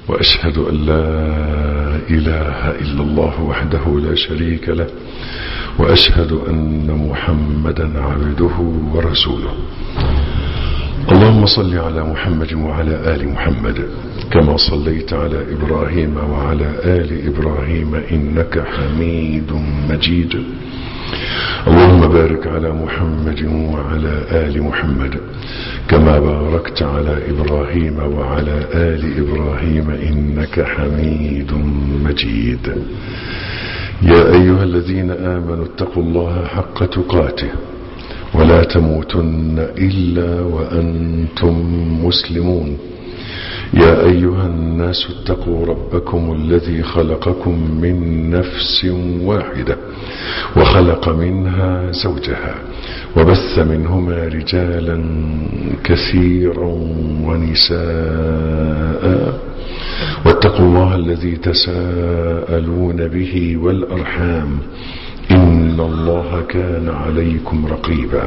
وأشهد أن لا إله إلا الله وحده لا شريك له وأشهد أن محمدا عبده ورسوله اللهم صل على محمد وعلى آل محمد كما صليت على إبراهيم وعلى آل إبراهيم إنك حميد مجيد اللهم بارك على محمد وعلى آل محمد كما باركت على إبراهيم وعلى آل إبراهيم إنك حميد مجيد يا أيها الذين آمنوا اتقوا الله حق تقاته ولا تموتن إلا وأنتم مسلمون يا أيها الناس اتقوا ربكم الذي خلقكم من نفس واحدة وخلق منها زوجها وبث منهما رجالا كثيرا ونساء واتقوا الله الذي تساءلون به والأرحام إن الله كان عليكم رقيبا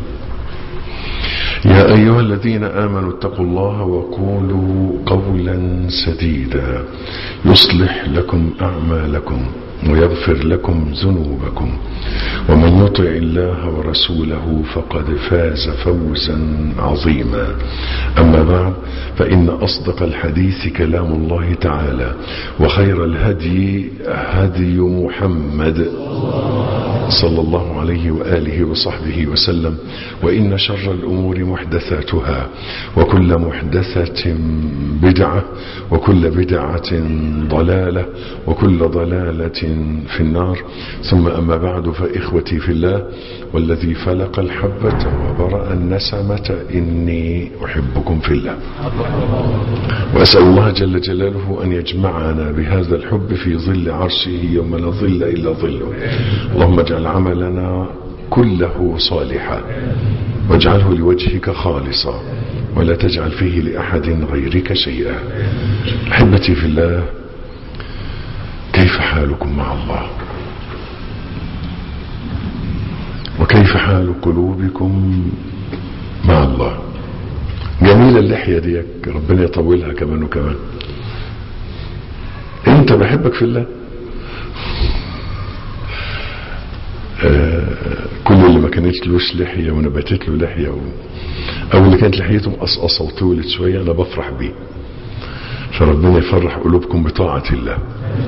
يا أيها الذين آمنوا اتقوا الله وقولوا قولا سديدا يصلح لكم أعمالكم ويغفر لكم ذنوبكم ومن يطع الله ورسوله فقد فاز فوزا عظيما أما بعد فإن أصدق الحديث كلام الله تعالى وخير الهدي هدي محمد صلى الله عليه وآله وصحبه وسلم وإن شر الأمور محدثاتها وكل محدثة بدعة وكل بدعة ضلالة وكل ضلالة في النار ثم أما بعد فإخوتي في الله والذي فلق الحبة وبرأ النسمة إني أحبكم في الله وأسأل الله جل جلاله أن يجمعنا بهذا الحب في ظل عرشه يوم لا ظل إلا ظله اللهم اجعل عملنا كله صالحا واجعله لوجهك خالصا ولا تجعل فيه لأحد غيرك شيئا أحبتي في الله كيف حالكم مع الله وكيف حال قلوبكم مع الله جميلة اللحية ديك ربنا يطولها كمان وكمان انت بحبك في الله آه كل اللي ما كانتش لوش لحية ونبتت له لحية و... او اللي كانت لحيته مقصقصة وطولت شوية انا بفرح بيه فربنا يفرح قلوبكم بطاعة الله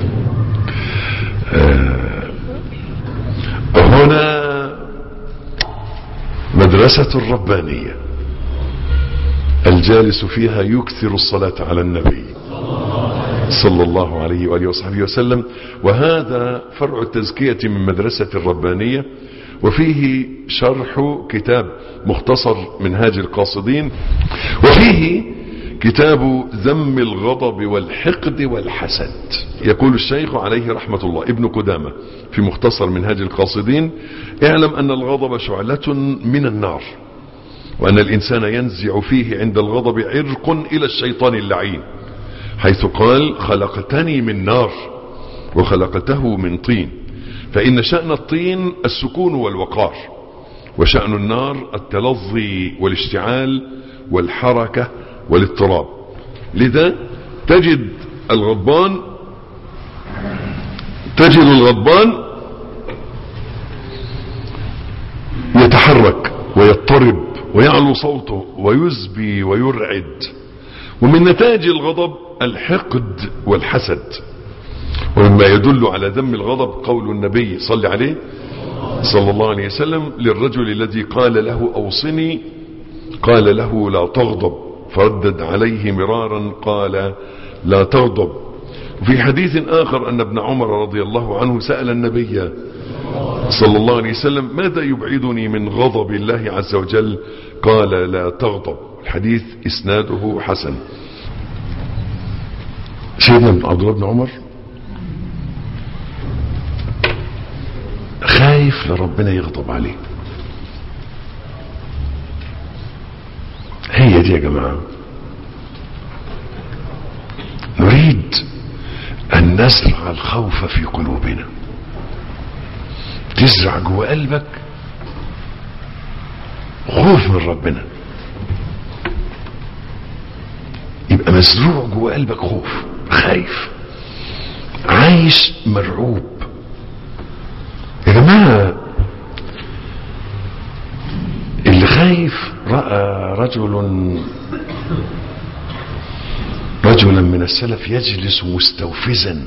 آه هنا مدرسة ربانية الجالس فيها يكثر الصلاة على النبي صلى الله عليه وآله وصحبه وسلم وهذا فرع التزكية من مدرسة الربانية وفيه شرح كتاب مختصر منهاج القاصدين وفيه كتاب ذم الغضب والحقد والحسد يقول الشيخ عليه رحمة الله ابن قدامة في مختصر منهاج القاصدين اعلم أن الغضب شعلة من النار وأن الإنسان ينزع فيه عند الغضب عرق إلى الشيطان اللعين حيث قال خلقتني من نار وخلقته من طين فإن شأن الطين السكون والوقار وشأن النار التلظي والاشتعال والحركة والاضطراب لذا تجد الغضبان تجد الغضبان يتحرك ويضطرب ويعلو صوته ويزبي ويرعد ومن نتائج الغضب الحقد والحسد ومما يدل على ذم الغضب قول النبي صلى عليه صلى الله عليه وسلم للرجل الذي قال له أوصني قال له لا تغضب فردد عليه مرارا قال لا تغضب وفي حديث آخر أن ابن عمر رضي الله عنه سأل النبي صلى الله عليه وسلم ماذا يبعدني من غضب الله عز وجل قال لا تغضب الحديث إسناده حسن سيدنا عبد الله بن عمر خايف لربنا يغضب عليه هي دي يا جماعة نريد أن نزرع الخوف في قلوبنا تزرع جوه قلبك خوف من ربنا يبقى مزروع جوه قلبك خوف خايف عايش مرعوب يا جماعة اللي خايف رأى رجل رجلا من السلف يجلس مستوفزا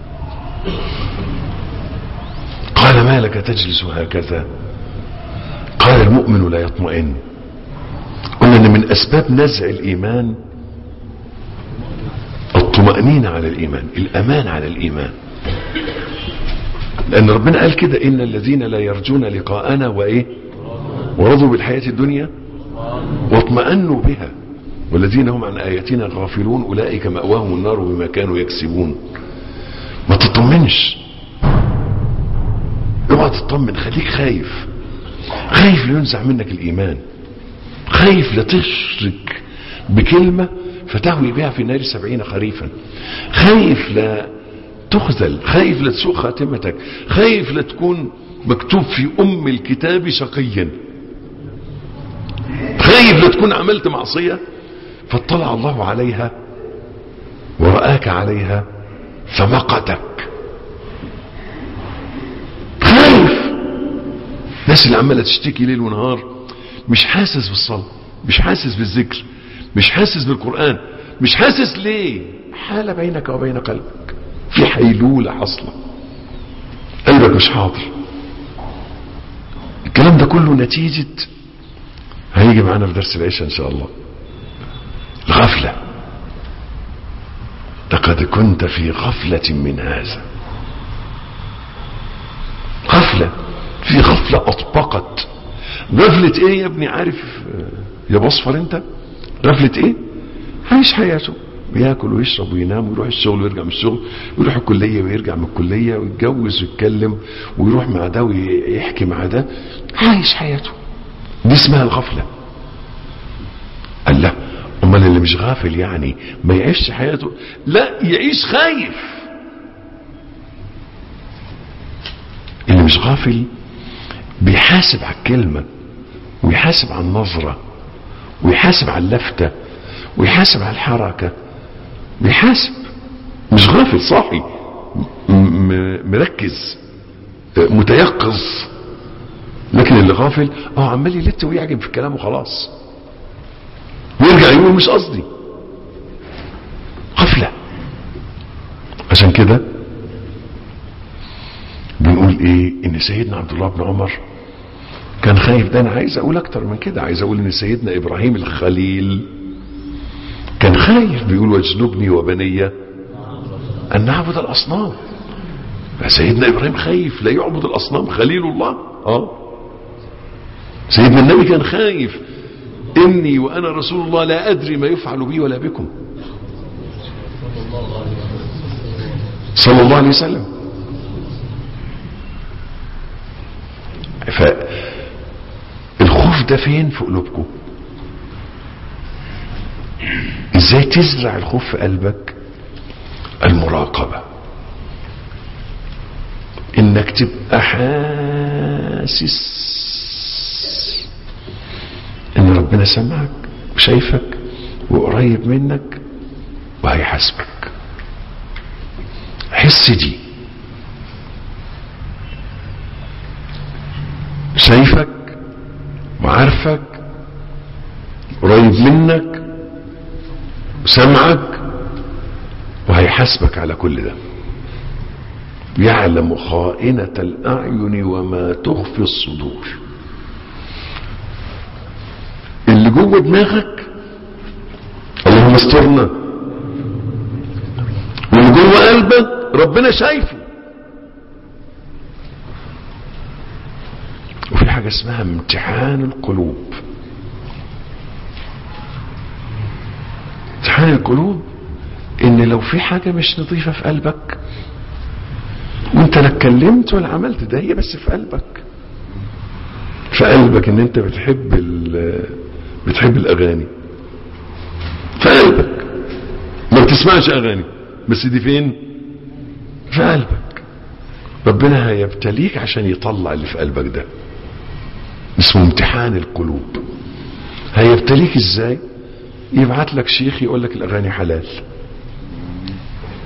قال ما لك تجلس هكذا قال المؤمن لا يطمئن قلنا ان من اسباب نزع الايمان الطمأنينة على الايمان الامان على الايمان لان ربنا قال كده ان الذين لا يرجون لقاءنا وايه ورضوا بالحياة الدنيا واطمأنوا بها والذين هم عن آياتنا غافلون أولئك مأواهم النار بما كانوا يكسبون ما تطمنش اوعى تطمن خليك خايف خايف لينزع منك الإيمان خايف لا تشرك بكلمة فتهوي بها في النار سبعين خريفا خايف لا تخذل خايف لا تسوء خاتمتك خايف لا تكون مكتوب في أم الكتاب شقيا خايف لا تكون عملت معصية فاطلع الله عليها ورآك عليها فمقتك خايف الناس اللي عماله تشتكي ليل ونهار مش حاسس بالصلاة مش حاسس بالذكر مش حاسس بالقرآن مش حاسس ليه حالة بينك وبين قلبك في حيلولة حصلة قلبك مش حاضر الكلام ده كله نتيجة هيجي معانا في درس العشاء ان شاء الله الغفلة لقد كنت في غفلة من هذا غفلة في غفلة أطبقت غفلة ايه يا ابني عارف يا بصفر انت غفلة ايه عايش حياته بياكل ويشرب وينام ويروح الشغل ويرجع من الشغل ويروح الكلية ويرجع من الكلية ويتجوز ويتكلم ويروح مع ده ويحكي مع ده عايش حياته دي اسمها الغفلة قال لا امال اللي مش غافل يعني ما يعيش حياته لا يعيش خايف اللي مش غافل بيحاسب على الكلمة ويحاسب على النظرة ويحاسب على اللفتة ويحاسب على الحركة بيحاسب مش غافل صاحي مركز متيقظ لكن اللي غافل اه عمال يلت ويعجب في الكلام وخلاص ويرجع يقول مش قصدي غفلة عشان كده بنقول ايه ان سيدنا عبد الله بن عمر كان خايف ده انا عايز اقول اكتر من كده عايز اقول ان سيدنا ابراهيم الخليل كان خايف بيقول واجنبني وبني ان نعبد الاصنام سيدنا ابراهيم خايف لا يعبد الاصنام خليل الله اه سيدنا النبي كان خايف اني وانا رسول الله لا ادري ما يفعل بي ولا بكم صلى الله عليه وسلم فالخوف ده فين في قلوبكم ازاي تزرع الخوف في قلبك المراقبة انك تبقى حاسس ان ربنا سمعك وشايفك وقريب منك وهيحاسبك حس دي شايفك وعارفك قريب منك وسمعك وهيحاسبك على كل ده يعلم خائنة الأعين وما تخفي الصدور اللي جوه دماغك اللهم استرنا واللي جوه قلبك ربنا شايفه وفي حاجة اسمها امتحان القلوب امتحان القلوب ان لو في حاجة مش نظيفة في قلبك وانت لا اتكلمت ولا عملت ده هي بس في قلبك في قلبك ان انت بتحب بتحب الاغاني في قلبك ما بتسمعش اغاني بس دي فين في قلبك ربنا هيبتليك عشان يطلع اللي في قلبك ده اسمه امتحان القلوب هيبتليك ازاي يبعت لك شيخ يقول لك الاغاني حلال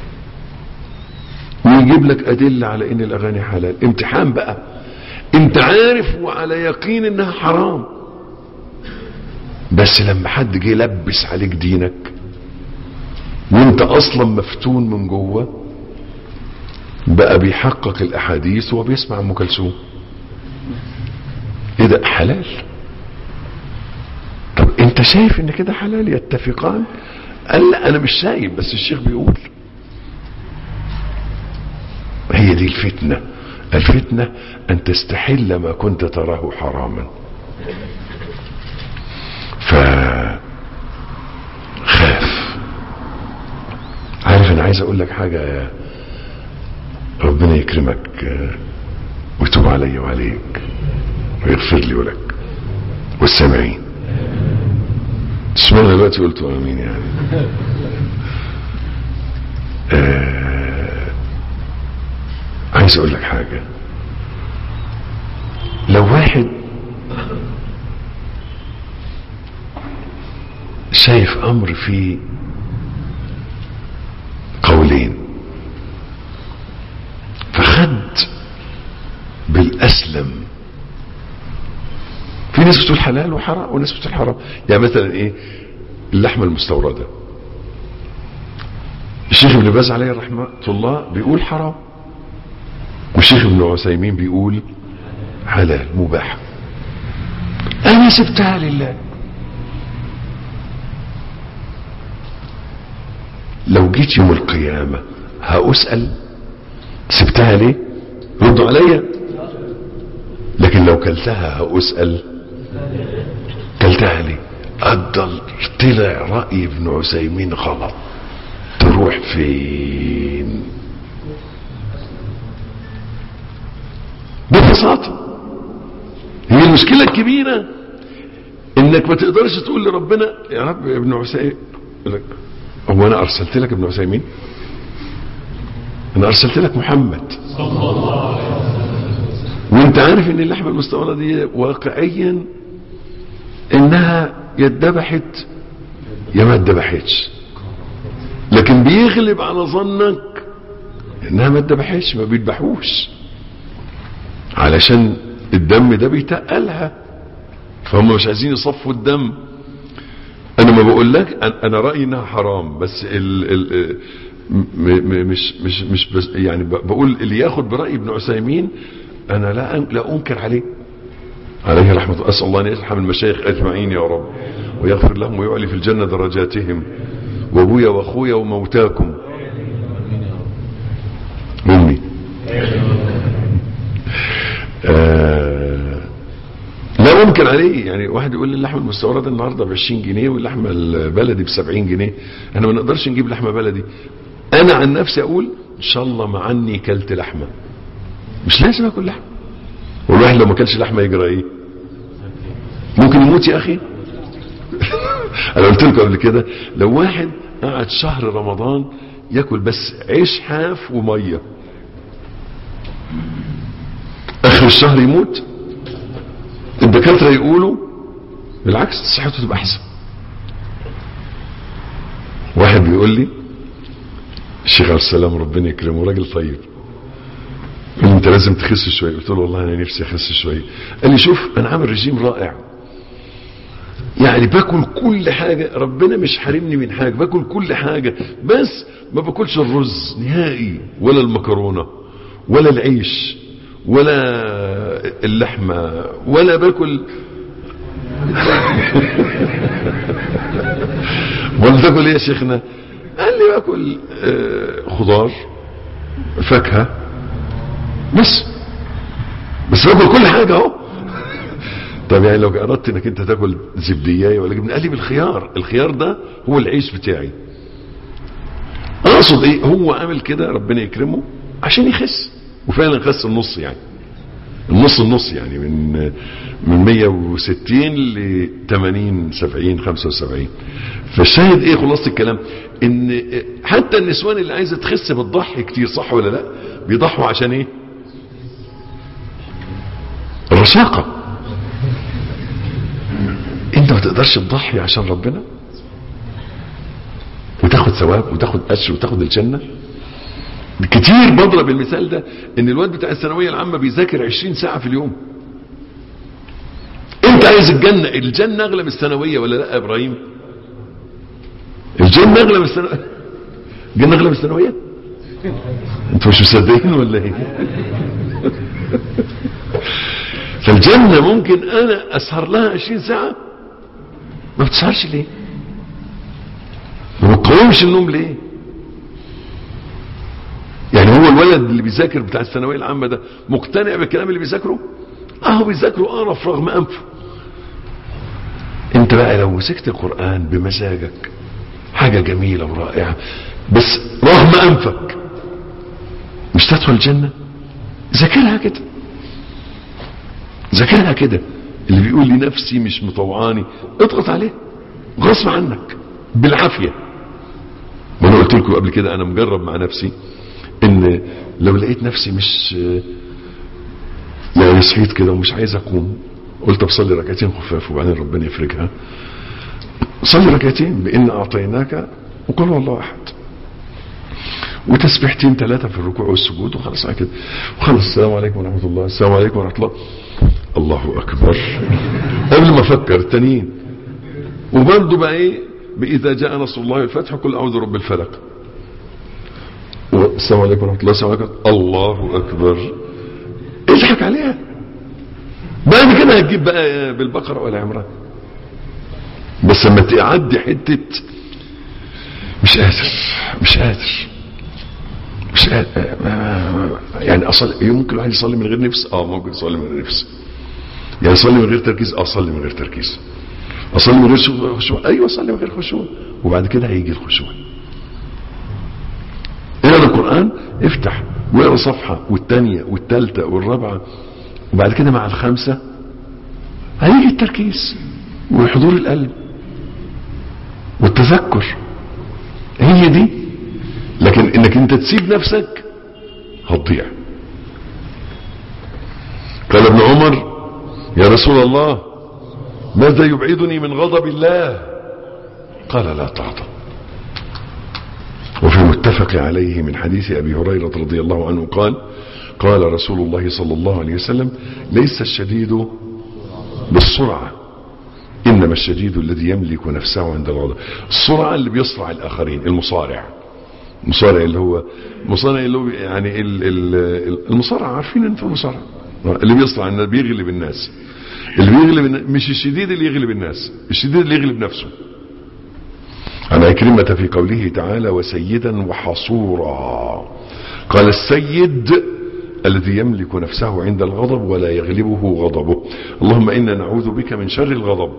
ويجيب لك ادله على ان الاغاني حلال امتحان بقى انت عارف وعلى يقين انها حرام بس لما حد جه يلبس عليك دينك وانت اصلا مفتون من جوه بقى بيحقق الاحاديث وبيسمع ام كلثوم ايه ده حلال طب انت شايف ان كده حلال يتفقان قال لا انا مش شايف بس الشيخ بيقول هي دي الفتنة الفتنة ان تستحل ما كنت تراه حراما ف خاف عارف انا عايز اقول لك حاجة يا ربنا يكرمك آه، ويتوب علي وعليك ويغفر لي ولك والسامعين اشمعنى دلوقتي قلت امين يعني آه عايز اقول لك حاجه لو واحد شايف امر فيه قولين فخد بالاسلم في ناس بتقول حلال وحرام وناس بتقول حرام يعني مثلا ايه اللحمه المستورده الشيخ ابن باز عليه رحمه الله بيقول حرام والشيخ ابن عثيمين بيقول حلال مباح انا سبتها لله لو جيت يوم القيامة هأسأل سبتها ليه ردوا عليا لكن لو كلتها هأسأل كلتها ليه أضل طلع رأي ابن عثيمين غلط تروح فين ببساطة هي المشكلة الكبيرة انك ما تقدرش تقول لربنا يا رب يا ابن عثيمين يقول لك هو انا ارسلت لك ابن عثيمين انا ارسلت لك محمد وانت عارف ان اللحمه المستورده دي واقعيا انها يا اتذبحت يا ما اتذبحتش لكن بيغلب على ظنك انها ما اتذبحتش ما بيذبحوش علشان الدم ده بيتقلها فهم مش عايزين يصفوا الدم انا ما بقول لك انا رايي انها حرام بس ال ال م م مش مش مش بس يعني بقول اللي ياخد براي ابن عثيمين انا لا لا انكر عليه عليه رحمه الله اسال الله ان يرحم المشايخ اجمعين يا رب ويغفر لهم ويعلي في الجنه درجاتهم وابويا واخويا وموتاكم امي آه لا ممكن عليه يعني واحد يقول لي اللحمه المستورده النهارده ب 20 جنيه واللحمه البلدي ب 70 جنيه احنا ما نقدرش نجيب لحمه بلدي انا عن نفسي اقول ان شاء الله ما عني كلت لحمه مش لازم اكل لحمه والواحد لو ما كلش لحمه يجرى ايه ممكن يموت يا اخي انا قلت لكم قبل كده لو واحد قعد شهر رمضان ياكل بس عيش حاف وميه اخر الشهر يموت الدكاترة يقولوا بالعكس صحته تبقى احسن واحد بيقول لي الشيخ عبد السلام ربنا يكرمه راجل طيب قال لي انت لازم تخس شويه قلت له والله انا نفسي اخس شويه قال لي شوف انا عامل رجيم رائع يعني باكل كل حاجة ربنا مش حارمني من حاجة باكل كل حاجة بس ما باكلش الرز نهائي ولا المكرونة ولا العيش ولا اللحمة ولا باكل ولا تاكل ايه يا شيخنا قال لي باكل آه خضار فاكهة بس بس باكل كل حاجة اهو طب يعني لو اردت انك انت تاكل زبديايه ولا جبنه قال لي بالخيار الخيار ده هو العيش بتاعي اقصد ايه هو عامل كده ربنا يكرمه عشان يخس وفعلا خس النص يعني النص النص يعني من من 160 ل 80 70 75 فالشاهد ايه خلاصه الكلام ان حتى النسوان اللي عايزه تخس بتضحي كتير صح ولا لا بيضحوا عشان ايه الرشاقه انت ما تقدرش تضحي عشان ربنا وتاخد ثواب وتاخد اجر وتاخد الجنه كتير بضرب المثال ده ان الواد بتاع الثانويه العامه بيذاكر 20 ساعه في اليوم انت عايز الجنه الجنه اغلى من الثانويه ولا لا يا ابراهيم الجنه اغلى من الثانويه الجنه اغلى من الثانويه انتوا مش مصدقين ولا ايه فالجنه ممكن انا اسهر لها 20 ساعه ما بتسهرش ليه ما بتقومش النوم ليه يعني هو الولد اللي بيذاكر بتاع الثانويه العامه ده مقتنع بالكلام اللي بيذاكره اهو بيذاكره قرف رغم انفه انت بقى لو مسكت القران بمزاجك حاجه جميله ورائعه بس رغم انفك مش تدخل الجنه ذاكرها كده ذاكرها كده اللي بيقول لي نفسي مش مطوعاني اضغط عليه غصب عنك بالعافيه ما انا قلت لكم قبل كده انا مجرب مع نفسي ان لو لقيت نفسي مش يعني صحيت كده ومش عايز اقوم قلت بصلي ركعتين خفاف وبعدين ربنا يفرجها صلي ركعتين بان اعطيناك وقل هو الله احد وتسبيحتين ثلاثه في الركوع والسجود وخلاص على كده وخلص السلام عليكم ورحمه الله السلام عليكم ورحمه الله الله اكبر قبل ما افكر التانيين وبرضه بقى ايه باذا جاء نصر الله والفتح قل اعوذ برب الفلق السلام عليكم ورحمه الله السلام عليكم الله اكبر اضحك عليها بعد كده هتجيب بقى بالبقره ولا عمران بس لما تعدي حته مش قادر مش قادر مش قادر يعني اصلي ممكن الواحد يصلي من غير نفس اه ممكن يصلي من غير نفس يعني يصلي من غير تركيز اه اصلي من غير تركيز اصلي من غير خشوع ايوه اصلي من غير خشوع وبعد كده هيجي الخشوع اقرا القران افتح واقرا صفحه والثانيه والثالثه والرابعه وبعد كده مع الخامسه هيجي التركيز وحضور القلب والتذكر هي دي لكن انك انت تسيب نفسك هتضيع قال ابن عمر يا رسول الله ماذا يبعدني من غضب الله قال لا تغضب وفي المتفق عليه من حديث أبي هريرة رضي الله عنه قال قال رسول الله صلى الله عليه وسلم ليس الشديد بالسرعة إنما الشديد الذي يملك نفسه عند الغضب السرعة اللي بيصرع الآخرين المصارع المصارع اللي هو مصارع اللي هو يعني ال- ال- المصارع عارفين انتوا المصارع اللي بيصرع الناس بيغلب الناس اللي بيغلب الناس مش الشديد اللي يغلب الناس الشديد اللي يغلب نفسه عن عكرمة في قوله تعالى وسيدا وحصورا قال السيد الذي يملك نفسه عند الغضب ولا يغلبه غضبه اللهم إنا نعوذ بك من شر الغضب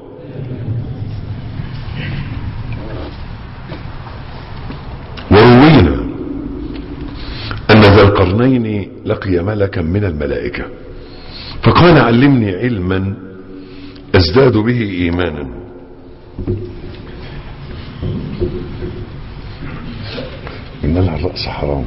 وروينا أن ذا القرنين لقي ملكا من الملائكة فقال علمني علما أزداد به إيمانا إن الرأس حرام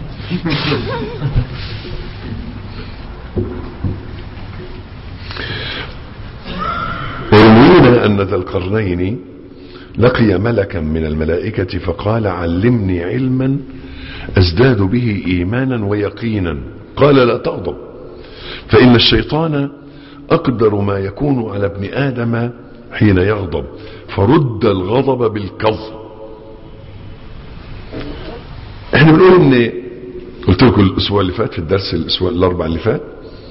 وروينا أن ذا القرنين لقي ملكا من الملائكة فقال علمني علما أزداد به إيمانا ويقينا قال لا تغضب فإن الشيطان أقدر ما يكون على ابن آدم حين يغضب فرد الغضب بالكظم احنا بنقول ان قلت لكم الاسبوع اللي فات في الدرس الاسبوع الاربع اللي فات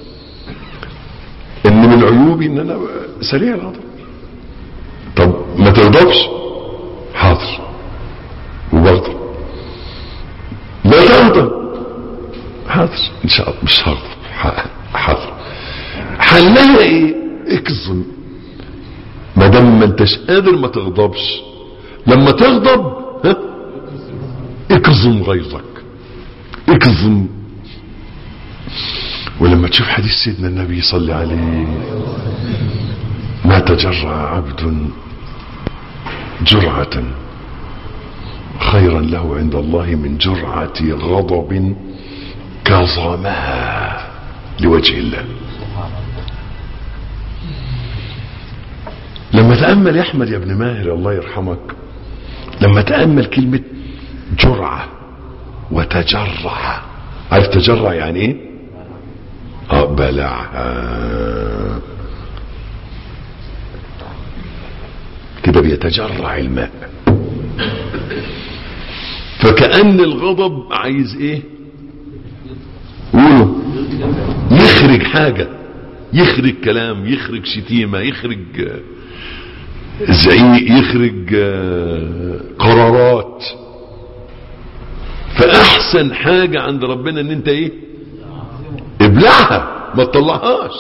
ان من عيوبي ان انا سريع الغضب طب ما تغضبش حاضر وبغضب لا تغضب حاضر ان شاء الله مش هغضب ح- حاضر حلها ايه اكظم ما دام ما انتش قادر ما تغضبش لما تغضب ها اكظم غيظك اكظم ولما تشوف حديث سيدنا النبي صلى عليه ما تجرع عبد جرعة خيرا له عند الله من جرعة غضب كظمها لوجه الله لما تأمل يا أحمد يا ابن ماهر الله يرحمك لما تأمل كلمة جرعة وتجرع عارف تجرع يعني ايه اه بلعها كده بيتجرع الماء فكأن الغضب عايز ايه قولوا يخرج حاجة يخرج كلام يخرج شتيمة يخرج زعيق يخرج قرارات فاحسن حاجة عند ربنا ان انت ايه ابلعها ما تطلعهاش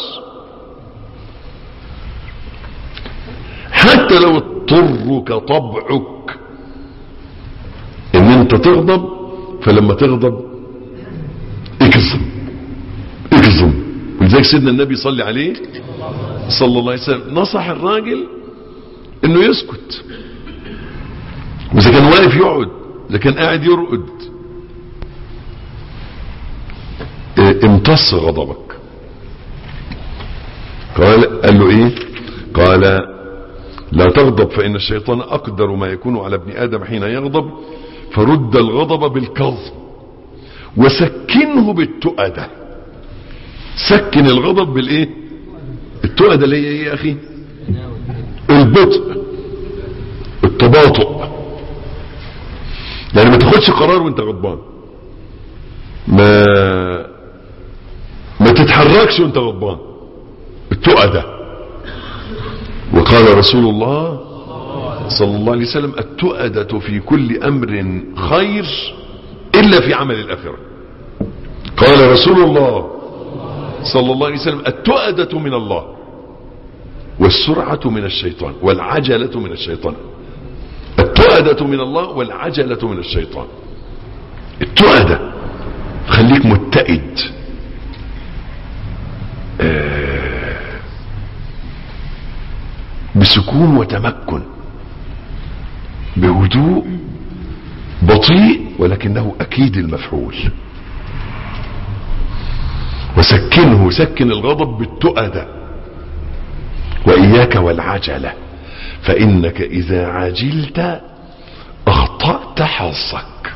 حتى لو اضطرك طبعك ان انت تغضب فلما تغضب اكظم اكظم ولذلك سيدنا النبي صلى عليه صلى الله عليه وسلم نصح الراجل انه يسكت واذا كان واقف يقعد اذا كان قاعد يرقد امتص غضبك قال قال له ايه قال لا تغضب فان الشيطان اقدر ما يكون على ابن ادم حين يغضب فرد الغضب بالكظم وسكنه بالتؤدة سكن الغضب بالايه التؤدة اللي هي ايه يا اخي البطء التباطؤ يعني ما تاخدش قرار وانت غضبان ما ما تتحركش وانت غضبان التؤدة وقال رسول الله صلى الله عليه وسلم التؤدة في كل امر خير الا في عمل الاخرة قال رسول الله صلى الله عليه وسلم التؤدة من الله والسرعة من الشيطان والعجلة من الشيطان التؤدة من الله والعجلة من الشيطان التؤدة خليك متئد آه بسكون وتمكن بهدوء بطيء ولكنه اكيد المفعول وسكنه سكن الغضب بالتؤدة واياك والعجلة فانك اذا عجلت اخطأت حظك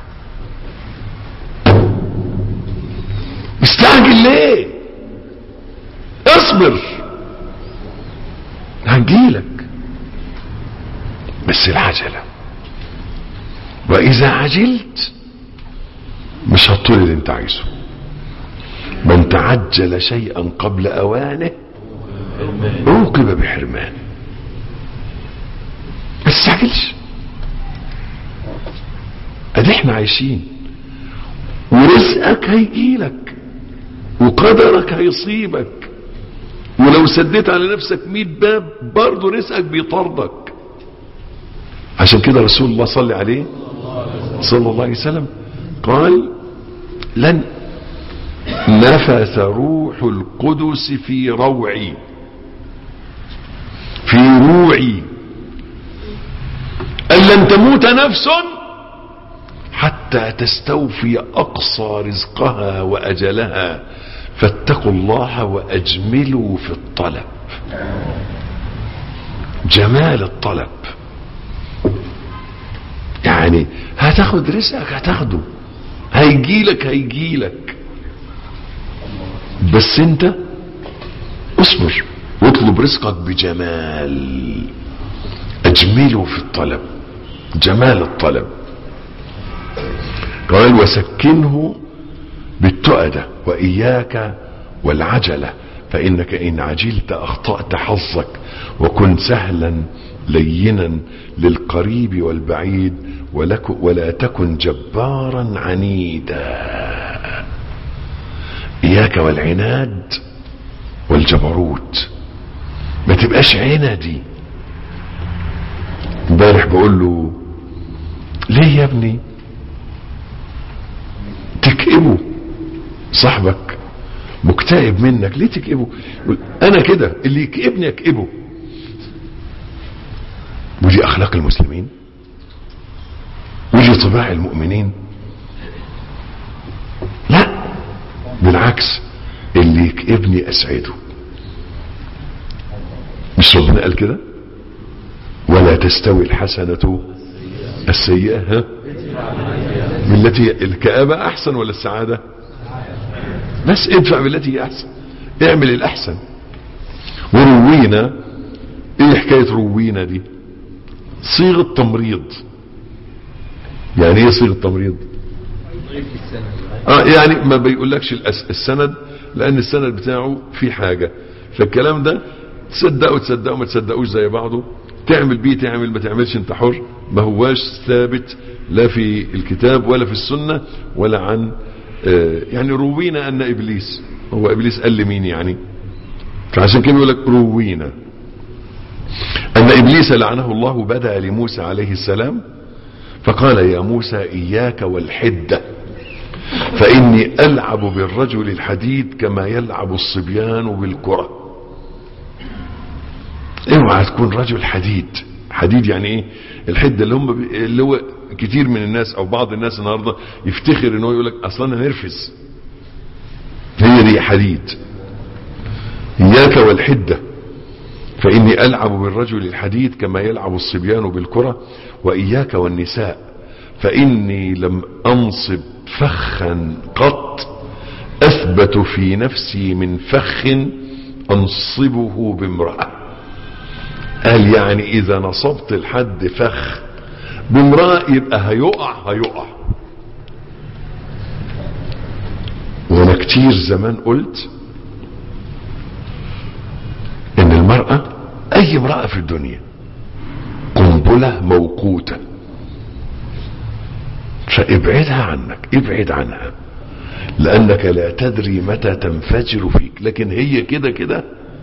مستعجل ليه اصبر هنجيلك بس العجلة واذا عجلت مش هتطول اللي انت عايزه من تعجل شيئا قبل اوانه عوقب بحرمان ما تستعجلش ادي احنا عايشين ورزقك هيجيلك وقدرك هيصيبك ولو سديت على نفسك مئة باب برضه رزقك بيطاردك عشان كده رسول الله صلى عليه صلى الله عليه وسلم قال لن نفث روح القدس في روعي في روعي أن لن تموت نفس حتى تستوفي أقصى رزقها وأجلها فاتقوا الله وأجملوا في الطلب جمال الطلب يعني هتاخد رزقك هتاخده هيجيلك هيجيلك بس انت اصبر واطلب رزقك بجمال اجمله في الطلب جمال الطلب قال وسكنه بالتؤدة وإياك والعجلة فإنك إن عجلت أخطأت حظك وكن سهلا لينا للقريب والبعيد ولك ولا تكن جبارا عنيدا إياك والعناد والجبروت ما تبقاش عندي امبارح بقول له ليه يا ابني تكئبه صاحبك مكتئب منك ليه تكئبه انا كده اللي يكئبني اكئبه ودي اخلاق المسلمين ودي طباع المؤمنين لا بالعكس اللي يكئبني اسعده مش ربنا قال كده ولا تستوي الحسنة السيئة ها من التي الكآبة احسن ولا السعادة بس ادفع بالتي هي احسن اعمل الاحسن وروينا ايه حكاية روينا دي صيغة تمريض يعني ايه صيغة تمريض اه يعني ما بيقولكش الأس- السند لان السند بتاعه في حاجة فالكلام ده تصدقوا تصدقوا ما تصدقوش زي بعضه تعمل بيه تعمل ما تعملش انت حر ما هواش ثابت لا في الكتاب ولا في السنة ولا عن آه، يعني روينا ان ابليس هو ابليس قال لمين يعني فعشان كده يقول لك روينا ان ابليس لعنه الله بدا لموسى عليه السلام فقال يا موسى اياك والحده فاني العب بالرجل الحديد كما يلعب الصبيان بالكره اوعى تكون رجل حديد حديد يعني ايه الحده اللي هم بي- اللي هو كتير من الناس او بعض الناس النهارده يفتخر ان هو يقول لك اصلا انا نرفز هي دي حديد اياك والحده فاني العب بالرجل الحديد كما يلعب الصبيان بالكره واياك والنساء فاني لم انصب فخا قط اثبت في نفسي من فخ انصبه بامراه قال يعني اذا نصبت الحد فخ بامراه يبقى هيقع هيقع وانا كتير زمان قلت ان المرأة اي امرأة في الدنيا قنبلة موقوتة فابعدها عنك ابعد عنها لانك لا تدري متى تنفجر فيك لكن هي كده كده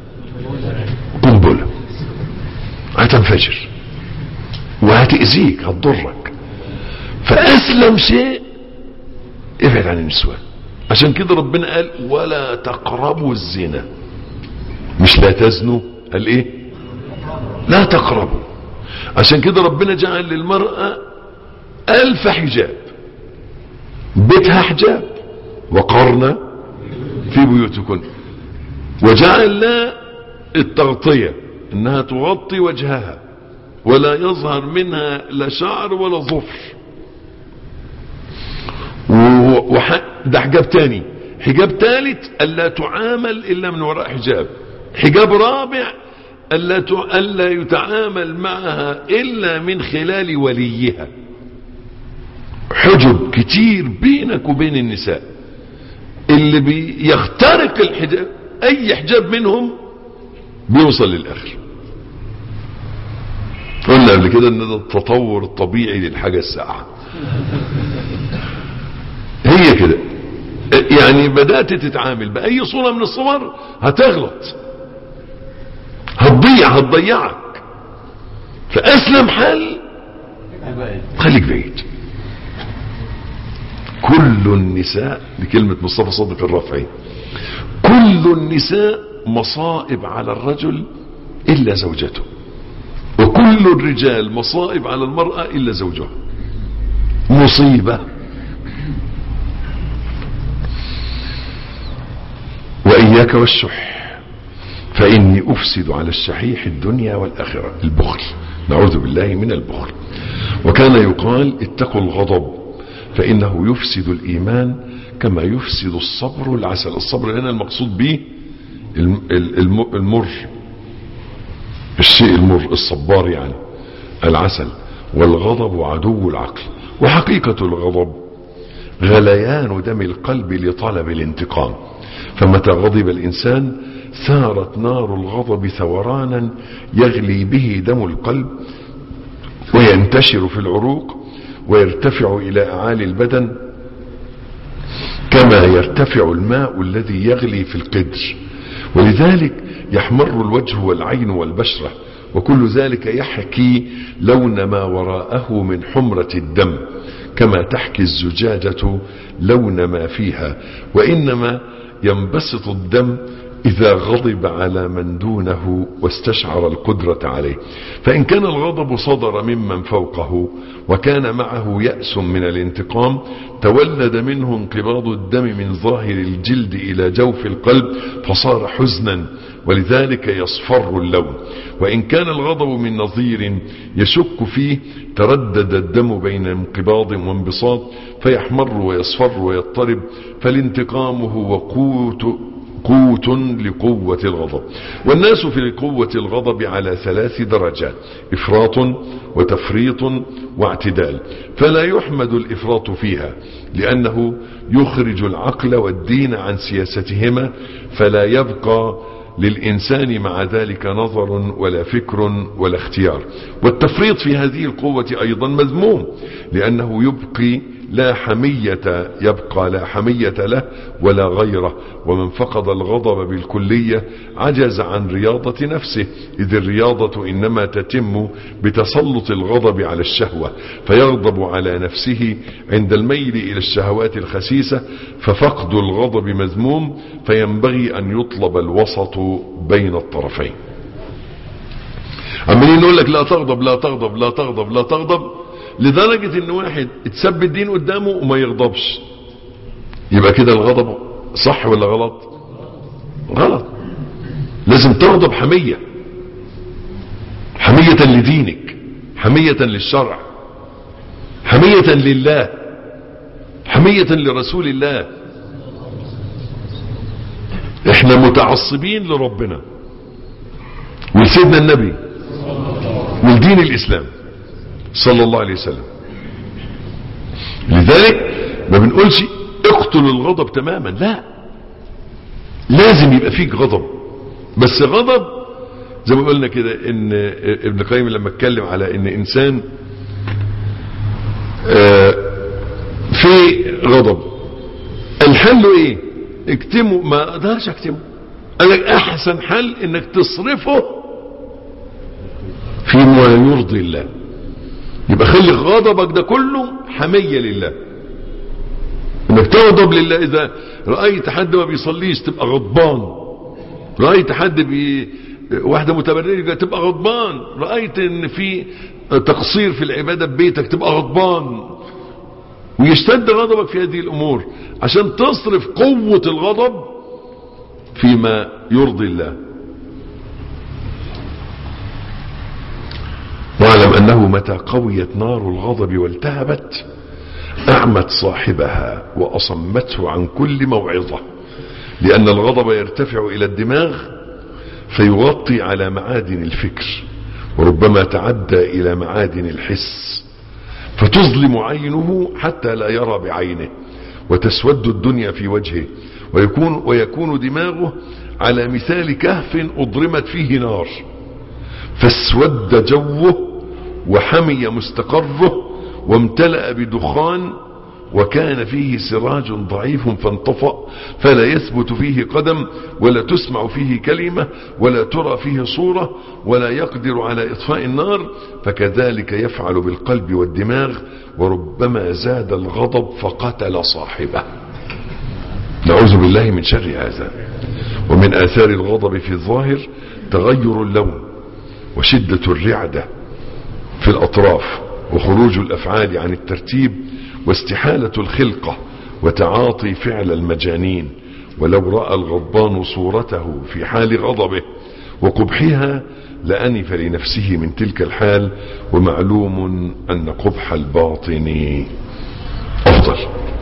قنبلة هتنفجر وهتأذيك هتضرك فاسلم شيء ابعد عن النسوان عشان كده ربنا قال ولا تقربوا الزنا مش لا تزنوا قال ايه لا تقربوا عشان كده ربنا جعل للمرأة ألف حجاب بيتها حجاب وقرنا في بيوتكن وجعل لها التغطية انها تغطي وجهها ولا يظهر منها لا شعر ولا ظفر و- وح... ده حجاب تاني حجاب ثالث الا تعامل الا من وراء حجاب حجاب رابع الا ت... الا يتعامل معها الا من خلال وليها حجب كتير بينك وبين النساء اللي بيخترق الحجاب اي حجاب منهم بيوصل للاخر قلنا قبل كده ان ده التطور الطبيعي للحاجة الساعة هي كده يعني بدأت تتعامل بأي صورة من الصور هتغلط هتضيع هتضيعك فأسلم حل خليك بعيد كل النساء بكلمة مصطفى صادق الرافعي كل النساء مصائب على الرجل إلا زوجته وكل الرجال مصائب على المرأة إلا زوجها مصيبة وإياك والشح فإني أفسد على الشحيح الدنيا والآخرة البخل نعوذ بالله من البخل وكان يقال اتقوا الغضب فإنه يفسد الإيمان كما يفسد الصبر العسل الصبر هنا المقصود به الم- الم- المر الشيء المر الصبار يعني العسل والغضب عدو العقل وحقيقة الغضب غليان دم القلب لطلب الانتقام فمتى غضب الإنسان ثارت نار الغضب ثورانا يغلي به دم القلب وينتشر في العروق ويرتفع إلى أعالي البدن كما يرتفع الماء الذي يغلي في القدر ولذلك يحمر الوجه والعين والبشرة وكل ذلك يحكي لون ما وراءه من حمرة الدم كما تحكي الزجاجة لون ما فيها وإنما ينبسط الدم إذا غضب على من دونه واستشعر القدرة عليه فإن كان الغضب صدر ممن فوقه وكان معه يأس من الانتقام تولد منه انقباض الدم من ظاهر الجلد إلى جوف القلب فصار حزنا ولذلك يصفر اللون وإن كان الغضب من نظير يشك فيه تردد الدم بين انقباض وانبساط فيحمر ويصفر ويضطرب فالانتقام هو قوت قوت لقوة الغضب والناس في قوة الغضب على ثلاث درجات إفراط وتفريط واعتدال فلا يحمد الإفراط فيها لأنه يخرج العقل والدين عن سياستهما فلا يبقى للإنسان مع ذلك نظر ولا فكر ولا اختيار والتفريط في هذه القوة أيضا مذموم لأنه يبقي لا حمية يبقى لا حمية له ولا غيره ومن فقد الغضب بالكلية عجز عن رياضة نفسه إذ الرياضة إنما تتم بتسلط الغضب على الشهوة فيغضب على نفسه عند الميل إلى الشهوات الخسيسة ففقد الغضب مذموم فينبغي أن يطلب الوسط بين الطرفين عمالين نقول لك لا تغضب لا تغضب لا تغضب لا تغضب لدرجة ان واحد اتسب الدين قدامه وما يغضبش يبقى كده الغضب صح ولا غلط غلط لازم تغضب حمية حمية لدينك حمية للشرع حمية لله حمية لرسول الله احنا متعصبين لربنا ولسيدنا النبي ولدين الاسلام صلى الله عليه وسلم لذلك ما بنقولش اقتل الغضب تماما لا لازم يبقى فيك غضب بس غضب زي ما قلنا كده ان ابن القيم لما اتكلم على ان انسان في غضب الحل ايه اكتمه ما اقدرش اكتمه قال لك احسن حل انك تصرفه فيما يرضي الله يبقى خلي غضبك ده كله حمية لله انك تغضب لله اذا رأيت حد ما بيصليش تبقى غضبان رأيت حد بي واحدة متبرجة تبقى غضبان رأيت ان في تقصير في العبادة ببيتك تبقى غضبان ويشتد غضبك في هذه الامور عشان تصرف قوة الغضب فيما يرضي الله واعلم انه متى قويت نار الغضب والتهبت اعمت صاحبها واصمته عن كل موعظة لان الغضب يرتفع الى الدماغ فيغطي على معادن الفكر وربما تعدى الى معادن الحس فتظلم عينه حتى لا يرى بعينه وتسود الدنيا في وجهه ويكون, ويكون دماغه على مثال كهف اضرمت فيه نار فاسود جوه وحمي مستقره وامتلأ بدخان وكان فيه سراج ضعيف فانطفأ فلا يثبت فيه قدم ولا تسمع فيه كلمة ولا ترى فيه صورة ولا يقدر على إطفاء النار فكذلك يفعل بالقلب والدماغ وربما زاد الغضب فقتل صاحبه نعوذ بالله من شر هذا ومن آثار الغضب في الظاهر تغير اللون وشدة الرعدة في الأطراف وخروج الأفعال عن الترتيب واستحالة الخلقة وتعاطي فعل المجانين ولو رأى الغضبان صورته في حال غضبه وقبحها لأنف لنفسه من تلك الحال ومعلوم أن قبح الباطن أفضل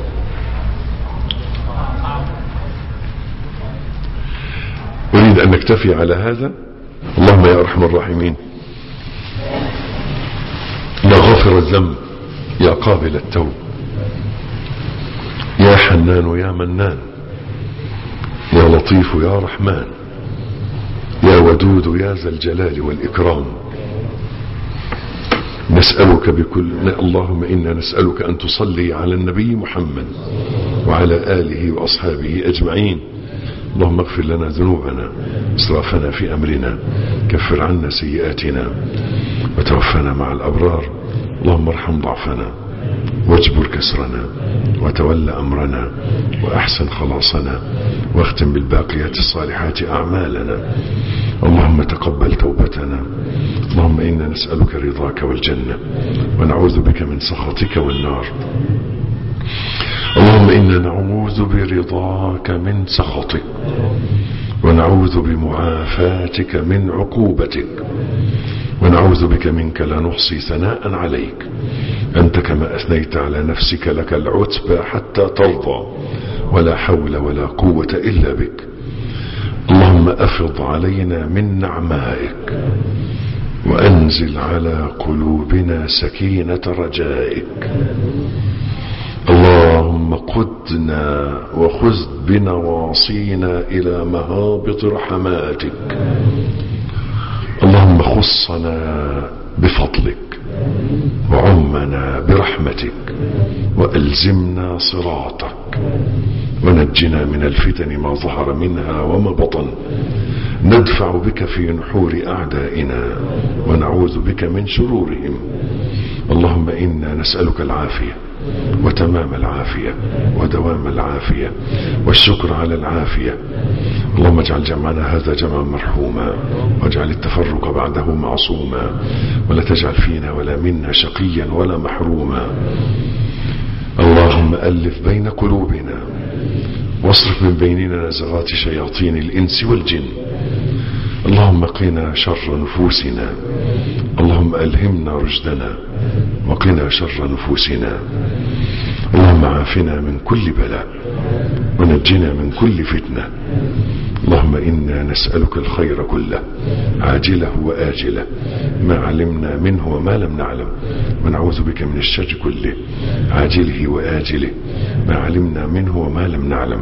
أريد أن نكتفي على هذا اللهم يا أرحم الراحمين يا غافر الذنب يا قابل التوب يا حنان يا منان يا لطيف يا رحمن يا ودود يا ذا الجلال والإكرام نسألك بكل اللهم إنا نسألك أن تصلي على النبي محمد وعلى آله وأصحابه أجمعين اللهم اغفر لنا ذنوبنا اسرافنا في أمرنا كفر عنا سيئاتنا وتوفنا مع الأبرار اللهم ارحم ضعفنا واجبر كسرنا وتول أمرنا وأحسن خلاصنا واختم بالباقيات الصالحات أعمالنا اللهم تقبل توبتنا اللهم إنا نسألك رضاك والجنة ونعوذ بك من سخطك والنار اللهم إنا نعوذ برضاك من سخطك ونعوذ بمعافاتك من عقوبتك ونعوذ بك منك لا نحصي ثناء عليك أنت كما أثنيت على نفسك لك العتبى حتى ترضى ولا حول ولا قوة إلا بك اللهم أفض علينا من نعمائك وأنزل على قلوبنا سكينة رجائك اللهم قدنا وخذ بنواصينا إلى مهابط رحماتك اللهم خصنا بفضلك وعمنا برحمتك وألزمنا صراطك ونجنا من الفتن ما ظهر منها وما بطن ندفع بك في نحور أعدائنا ونعوذ بك من شرورهم اللهم إنا نسألك العافية وتمام العافية ودوام العافية والشكر على العافية اللهم اجعل جمعنا هذا جمعا مرحوما واجعل التفرق بعده معصوما ولا تجعل فينا ولا منا شقيا ولا محروما اللهم ألف بين قلوبنا واصرف من بيننا نزغات شياطين الإنس والجن اللهم قنا شر نفوسنا اللهم ألهمنا رشدنا وقنا شر نفوسنا اللهم عافنا من كل بلاء ونجنا من كل فتنة اللهم إنا نسألك الخير كله عاجله وآجله ما علمنا منه وما لم نعلم ونعوذ بك من الشر كله عاجله وآجله ما علمنا منه وما لم نعلم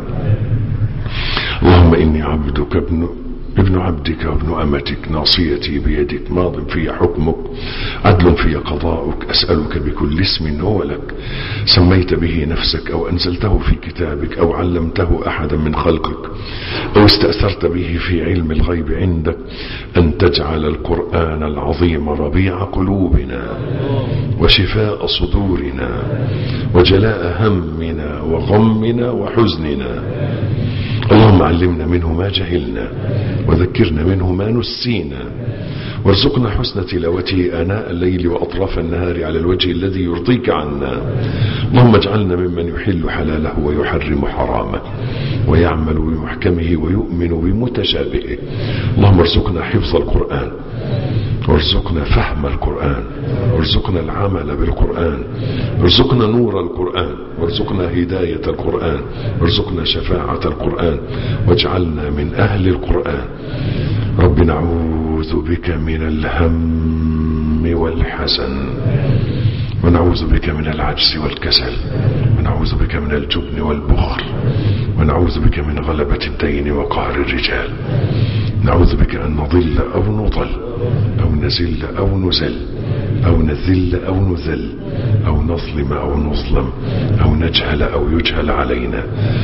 اللهم إني عبدك ابن ابن عبدك وابن أمتك ناصيتي بيدك ماض في حكمك عدل في قضاؤك أسألك بكل اسم هو لك سميت به نفسك أو أنزلته في كتابك أو علمته أحدا من خلقك أو استأثرت به في علم الغيب عندك أن تجعل القرآن العظيم ربيع قلوبنا وشفاء صدورنا وجلاء همنا وغمنا وحزننا اللهم علمنا منه ما جهلنا وذكرنا منه ما نسينا وارزقنا حسن تلاوته آناء الليل وأطراف النهار على الوجه الذي يرضيك عنا اللهم اجعلنا ممن يحل حلاله ويحرم حرامه ويعمل بمحكمه ويؤمن بمتشابهه اللهم ارزقنا حفظ القرآن وارزقنا فهم القرآن وارزقنا العمل بالقرآن ارزقنا نور القرآن وارزقنا هداية القرآن وارزقنا شفاعة القرآن واجعلنا من أهل القرآن رب نعوذ بك من الهم والحزن ونعوذ بك من العجز والكسل ونعوذ بك من الجبن والبخل ونعوذ بك من غلبة الدين وقهر الرجال نعوذ بك أن نضل أو نضل أو نزل أو نزل أو نذل أو نذل أو نظلم أو نظلم أو نجهل أو يجهل علينا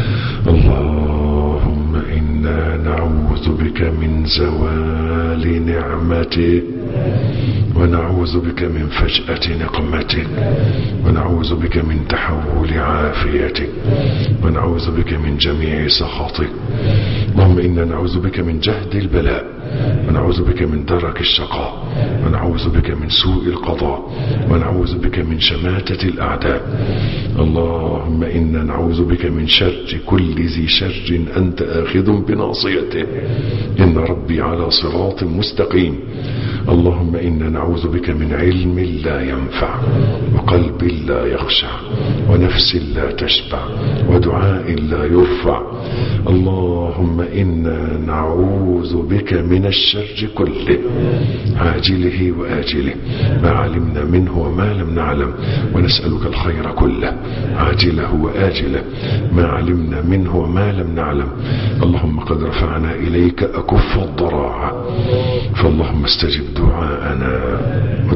اللهم إنا نعوذ بك من زوال نعمتك ونعوذ بك من فجأة نقمتك ونعوذ بك من تحول عافيتك ونعوذ بك من جميع سخطك اللهم إنا نعوذ بك من جهد البلاء ونعوذ بك من درك الشقاء ونعوذ بك من سوء القضاء ونعوذ بك من شماتة الأعداء اللهم إنا نعوذ بك من شر كل ذي شر أنت آخذ بناصيته إن ربي على صراط مستقيم اللهم إنا نعوذ بك من علم لا ينفع وقلب لا يخشع ونفس لا تشبع ودعاء لا يرفع اللهم إنا نعوذ بك من الشر كله عاجله وآجله ما علمنا منه وما لم نعلم ونسألك الخير كله عاجله وآجله ما علمنا منه وما لم نعلم اللهم قد رفعنا إليك أكف الضراعة فاللهم استجب دعاءنا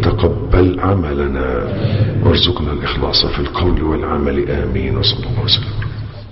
وتقبل عملنا وارزقنا الإخلاص في القول والعمل آمين وصلى الله وسلم